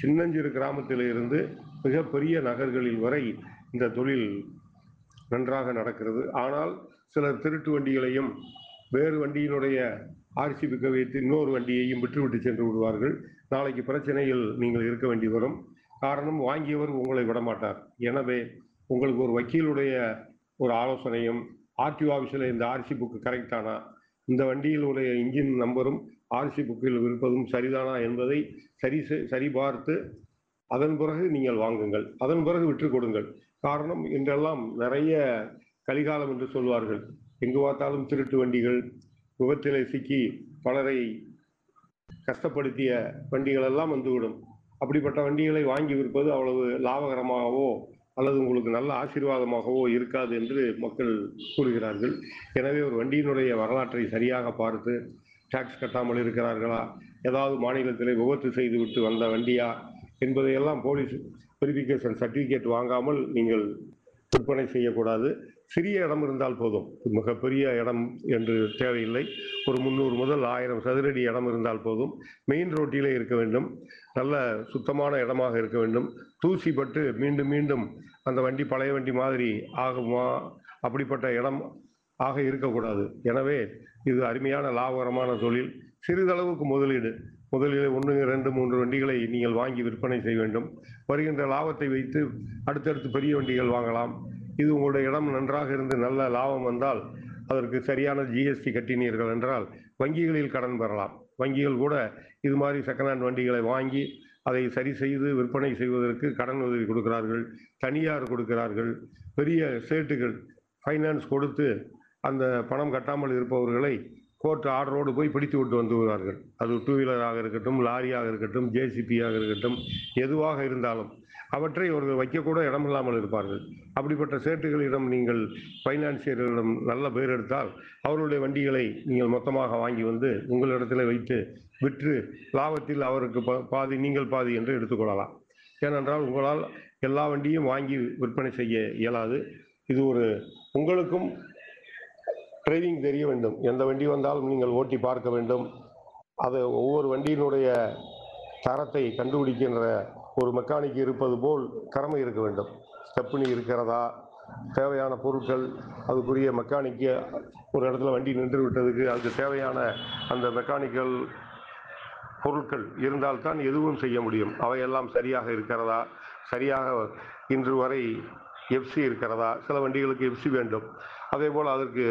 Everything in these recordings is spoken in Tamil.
சின்னஞ்சிறு கிராமத்தில் இருந்து மிகப்பெரிய நகர்களில் வரை இந்த தொழில் நன்றாக நடக்கிறது ஆனால் சிலர் திருட்டு வண்டிகளையும் வேறு வண்டியினுடைய ஆர்சி பிக்க வைத்து இன்னொரு வண்டியையும் விட்டுவிட்டு சென்று விடுவார்கள் நாளைக்கு பிரச்சனையில் நீங்கள் இருக்க வேண்டி வரும் காரணம் வாங்கியவர் உங்களை விடமாட்டார் எனவே உங்களுக்கு ஒரு வக்கீலுடைய ஒரு ஆலோசனையும் ஆர்டிஓ ஆஃபீஸில் இந்த ஆர்சி புக்கு கரெக்டானா இந்த வண்டியில் உடைய இன்ஜின் நம்பரும் ஆர்சி புக்கில் இருப்பதும் சரிதானா என்பதை சரி செ- சரிபார்த்து அதன் பிறகு நீங்கள் வாங்குங்கள் அதன் பிறகு விற்று கொடுங்கள் காரணம் இன்றெல்லாம் நிறைய கலிகாலம் என்று சொல்வார்கள் எங்கு பார்த்தாலும் திருட்டு வண்டிகள் விபத்திலே சிக்கி பலரை கஷ்டப்படுத்திய வண்டிகள் எல்லாம் வந்துவிடும் அப்படிப்பட்ட வண்டிகளை வாங்கி விற்பது அவ்வளவு லாபகரமாகவோ அல்லது உங்களுக்கு நல்ல ஆசீர்வாதமாகவோ இருக்காது என்று மக்கள் கூறுகிறார்கள் எனவே ஒரு வண்டியினுடைய வரலாற்றை சரியாக பார்த்து டாக்ஸ் கட்டாமல் இருக்கிறார்களா ஏதாவது மாநிலத்திலே விபத்து செய்துவிட்டு வந்த வண்டியா என்பதையெல்லாம் போலீஸ் வெரிஃபிகேஷன் சர்டிஃபிகேட் வாங்காமல் நீங்கள் விற்பனை செய்யக்கூடாது சிறிய இடம் இருந்தால் போதும் மிகப்பெரிய இடம் என்று தேவையில்லை ஒரு முந்நூறு முதல் ஆயிரம் சதுரடி இடம் இருந்தால் போதும் மெயின் ரோட்டிலே இருக்க வேண்டும் நல்ல சுத்தமான இடமாக இருக்க வேண்டும் தூசி பட்டு மீண்டும் மீண்டும் அந்த வண்டி பழைய வண்டி மாதிரி ஆகுமா அப்படிப்பட்ட இடம் ஆக இருக்கக்கூடாது எனவே இது அருமையான லாபகரமான தொழில் சிறிதளவுக்கு முதலீடு முதலில் ஒன்று ரெண்டு மூன்று வண்டிகளை நீங்கள் வாங்கி விற்பனை செய்ய வேண்டும் வருகின்ற லாபத்தை வைத்து அடுத்தடுத்து பெரிய வண்டிகள் வாங்கலாம் இது உங்களுடைய இடம் நன்றாக இருந்து நல்ல லாபம் வந்தால் அதற்கு சரியான ஜிஎஸ்டி கட்டினீர்கள் என்றால் வங்கிகளில் கடன் பெறலாம் வங்கிகள் கூட இது மாதிரி செகண்ட் ஹேண்ட் வண்டிகளை வாங்கி அதை சரி செய்து விற்பனை செய்வதற்கு கடன் உதவி கொடுக்கிறார்கள் தனியார் கொடுக்கிறார்கள் பெரிய ஸ்டேட்டுகள் ஃபைனான்ஸ் கொடுத்து அந்த பணம் கட்டாமல் இருப்பவர்களை கோர்ட் ஆர்டரோடு போய் பிடித்து விட்டு வந்து விடுவார்கள் அது டூ வீலராக இருக்கட்டும் லாரியாக இருக்கட்டும் ஜேசிபியாக இருக்கட்டும் எதுவாக இருந்தாலும் அவற்றை அவர்கள் வைக்கக்கூட இடமில்லாமல் இருப்பார்கள் அப்படிப்பட்ட சேட்டுகளிடம் நீங்கள் ஃபைனான்சியர்களிடம் நல்ல பேர் எடுத்தால் அவர்களுடைய வண்டிகளை நீங்கள் மொத்தமாக வாங்கி வந்து உங்களிடத்தில் வைத்து விற்று லாபத்தில் அவருக்கு பா- பாதி நீங்கள் பாதி என்று எடுத்துக்கொள்ளலாம் ஏனென்றால் உங்களால் எல்லா வண்டியும் வாங்கி விற்பனை செய்ய இயலாது இது ஒரு உங்களுக்கும் டிரைவிங் தெரிய வேண்டும் எந்த வண்டி வந்தாலும் நீங்கள் ஓட்டி பார்க்க வேண்டும் அது ஒவ்வொரு வண்டியினுடைய தரத்தை கண்டுபிடிக்கின்ற ஒரு மெக்கானிக் இருப்பது போல் திறமை இருக்க வேண்டும் ஸ்டெப்னி இருக்கிறதா தேவையான பொருட்கள் அதுக்குரிய மெக்கானிக்கு ஒரு இடத்துல வண்டி நின்று விட்டதுக்கு அதுக்கு தேவையான அந்த மெக்கானிக்கல் பொருட்கள் இருந்தால்தான் எதுவும் செய்ய முடியும் அவையெல்லாம் சரியாக இருக்கிறதா சரியாக இன்று வரை எஃப்சி இருக்கிறதா சில வண்டிகளுக்கு எஃப்சி வேண்டும் அதே போல் அதற்கு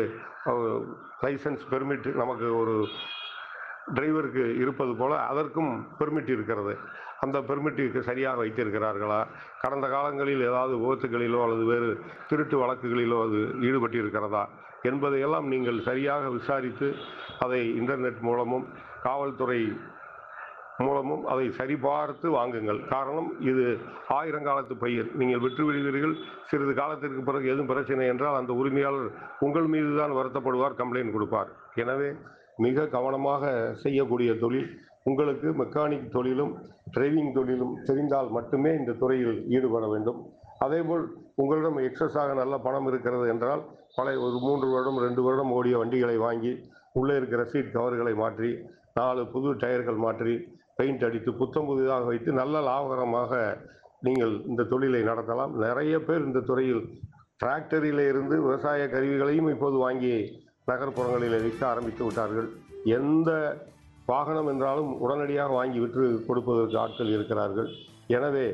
லைசன்ஸ் பெர்மிட் நமக்கு ஒரு டிரைவருக்கு இருப்பது போல அதற்கும் பெர்மிட் இருக்கிறது அந்த பெர்மிட்டுக்கு சரியாக வைத்திருக்கிறார்களா கடந்த காலங்களில் ஏதாவது விபத்துகளிலோ அல்லது வேறு திருட்டு வழக்குகளிலோ அது ஈடுபட்டிருக்கிறதா என்பதையெல்லாம் நீங்கள் சரியாக விசாரித்து அதை இன்டர்நெட் மூலமும் காவல்துறை மூலமும் அதை சரிபார்த்து வாங்குங்கள் காரணம் இது ஆயிரங்காலத்து பயிர் நீங்கள் விற்று விடுவீர்கள் சிறிது காலத்திற்கு பிறகு எதுவும் பிரச்சனை என்றால் அந்த உரிமையாளர் உங்கள் மீது தான் வருத்தப்படுவார் கம்ப்ளைண்ட் கொடுப்பார் எனவே மிக கவனமாக செய்யக்கூடிய தொழில் உங்களுக்கு மெக்கானிக் தொழிலும் டிரைவிங் தொழிலும் தெரிந்தால் மட்டுமே இந்த துறையில் ஈடுபட வேண்டும் அதேபோல் உங்களிடம் எக்ஸஸாக நல்ல பணம் இருக்கிறது என்றால் பழைய ஒரு மூன்று வருடம் ரெண்டு வருடம் ஓடிய வண்டிகளை வாங்கி உள்ளே இருக்கிற சீட் கவர்களை மாற்றி நாலு புது டயர்கள் மாற்றி பெயிண்ட் அடித்து புத்தம் புதிதாக வைத்து நல்ல லாபகரமாக நீங்கள் இந்த தொழிலை நடத்தலாம் நிறைய பேர் இந்த துறையில் டிராக்டரில் இருந்து விவசாய கருவிகளையும் இப்போது வாங்கி நகர்ப்புறங்களில் விற்க ஆரம்பித்து விட்டார்கள் எந்த வாகனம் என்றாலும் உடனடியாக வாங்கி விற்று கொடுப்பதற்கு ஆட்கள் இருக்கிறார்கள் எனவே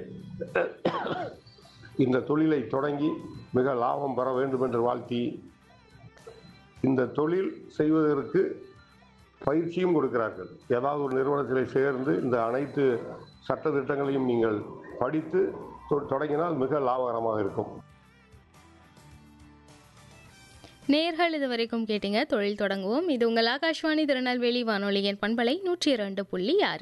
இந்த தொழிலை தொடங்கி மிக லாபம் பெற வேண்டும் என்று வாழ்த்தி இந்த தொழில் செய்வதற்கு பயிற்சியும் கொடுக்கிறார்கள் ஏதாவது ஒரு நிறுவனத்தில் சேர்ந்து இந்த அனைத்து சட்டத்திட்டங்களையும் நீங்கள் படித்து தொ- தொடங்கினால் மிக லாபகரமாக இருக்கும் நேர்கள் இது வரைக்கும் கேட்டீங்க தொழில் தொடங்குவோம் இது உங்கள் ஆகாஷ்வாணி திருநெல்வேலி வானொலியின் பண்பலை நூற்றி இரண்டு புள்ளி ஆறு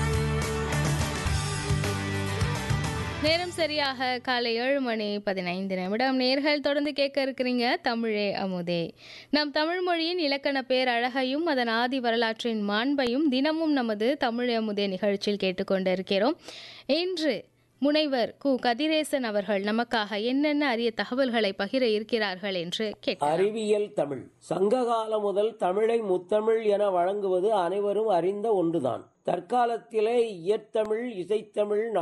நேரம் சரியாக காலை ஏழு மணி பதினைந்து நிமிடம் நேர்கள் தொடர்ந்து கேட்க இருக்கிறீங்க தமிழே அமுதே நம் தமிழ் மொழியின் இலக்கண பேர் அழகையும் அதன் ஆதி வரலாற்றின் மாண்பையும் தினமும் நமது தமிழே அமுதே நிகழ்ச்சியில் கேட்டுக்கொண்டிருக்கிறோம் இன்று முனைவர் கு கதிரேசன் அவர்கள் நமக்காக என்னென்ன அரிய தகவல்களை பகிர இருக்கிறார்கள் என்று கேட்கலாம் அறிவியல் தமிழ் சங்ககாலம் முதல் தமிழை முத்தமிழ் என வழங்குவது அனைவரும் அறிந்த ஒன்றுதான் தற்காலத்திலே இயற்தமிழ் இசைத்தமிழ்